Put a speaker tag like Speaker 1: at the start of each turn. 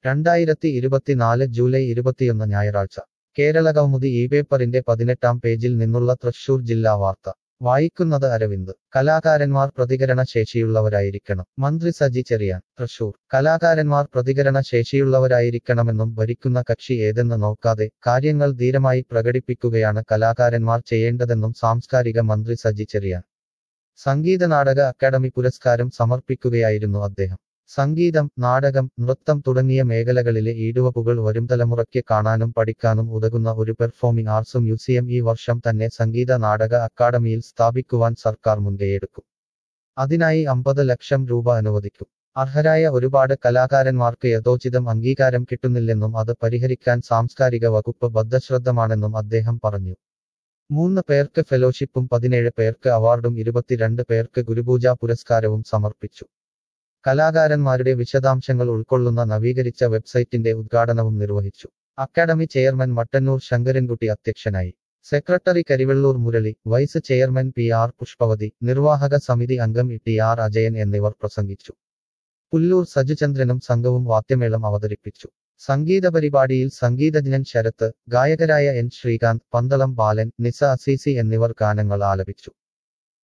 Speaker 1: രണ്ടായിരത്തി ഇരുപത്തിനാല് ജൂലൈ ഇരുപത്തിയൊന്ന് ഞായറാഴ്ച കേരള കൗമുദി ഈ പേപ്പറിന്റെ പതിനെട്ടാം പേജിൽ നിന്നുള്ള തൃശൂർ ജില്ലാ വാർത്ത വായിക്കുന്നത് അരവിന്ദ് കലാകാരന്മാർ പ്രതികരണ ശേഷിയുള്ളവരായിരിക്കണം മന്ത്രി സജി ചെറിയാൻ തൃശൂർ കലാകാരന്മാർ പ്രതികരണ ശേഷിയുള്ളവരായിരിക്കണമെന്നും ഭരിക്കുന്ന കക്ഷി ഏതെന്ന് നോക്കാതെ കാര്യങ്ങൾ ധീരമായി പ്രകടിപ്പിക്കുകയാണ് കലാകാരന്മാർ ചെയ്യേണ്ടതെന്നും സാംസ്കാരിക മന്ത്രി സജി ചെറിയാൻ സംഗീത നാടക അക്കാദമി പുരസ്കാരം സമർപ്പിക്കുകയായിരുന്നു അദ്ദേഹം സംഗീതം നാടകം നൃത്തം തുടങ്ങിയ മേഖലകളിലെ ഈടുവപ്പുകൾ വരും തലമുറയ്ക്ക് കാണാനും പഠിക്കാനും ഉതകുന്ന ഒരു പെർഫോമിംഗ് ആർട്സ് മ്യൂസിയം ഈ വർഷം തന്നെ സംഗീത നാടക അക്കാദമിയിൽ സ്ഥാപിക്കുവാൻ സർക്കാർ മുൻകൈയെടുക്കും അതിനായി അമ്പത് ലക്ഷം രൂപ അനുവദിക്കും അർഹരായ ഒരുപാട് കലാകാരന്മാർക്ക് യഥോചിതം അംഗീകാരം കിട്ടുന്നില്ലെന്നും അത് പരിഹരിക്കാൻ സാംസ്കാരിക വകുപ്പ് ബദ്ധശ്രദ്ധമാണെന്നും അദ്ദേഹം പറഞ്ഞു മൂന്ന് പേർക്ക് ഫെലോഷിപ്പും പതിനേഴ് പേർക്ക് അവാർഡും ഇരുപത്തിരണ്ട് പേർക്ക് ഗുരുപൂജ പുരസ്കാരവും സമർപ്പിച്ചു കലാകാരന്മാരുടെ വിശദാംശങ്ങൾ ഉൾക്കൊള്ളുന്ന നവീകരിച്ച വെബ്സൈറ്റിന്റെ ഉദ്ഘാടനവും നിർവഹിച്ചു അക്കാദമി ചെയർമാൻ മട്ടന്നൂർ ശങ്കരൻകുട്ടി അധ്യക്ഷനായി secretary Karivellur Murali vice chairman P R Pushpavathi നിർവാഹക സമിതി അംഗം ടി ആർ അജയൻ എന്നിവർ പ്രസംഗിച്ചു പുല്ലൂർ സജുചന്ദ്രനും സംഘവും വാദ്യമേളം അവതരിപ്പിച്ചു സംഗീത പരിപാടിയിൽ സംഗീതജ്ഞൻ ശരത്ത് ഗായകരായ എൻ ശ്രീകാന്ത് പന്തളം ബാലൻ നിസ അസീസി എന്നിവർ ഗാനങ്ങൾ ആലപിച്ചു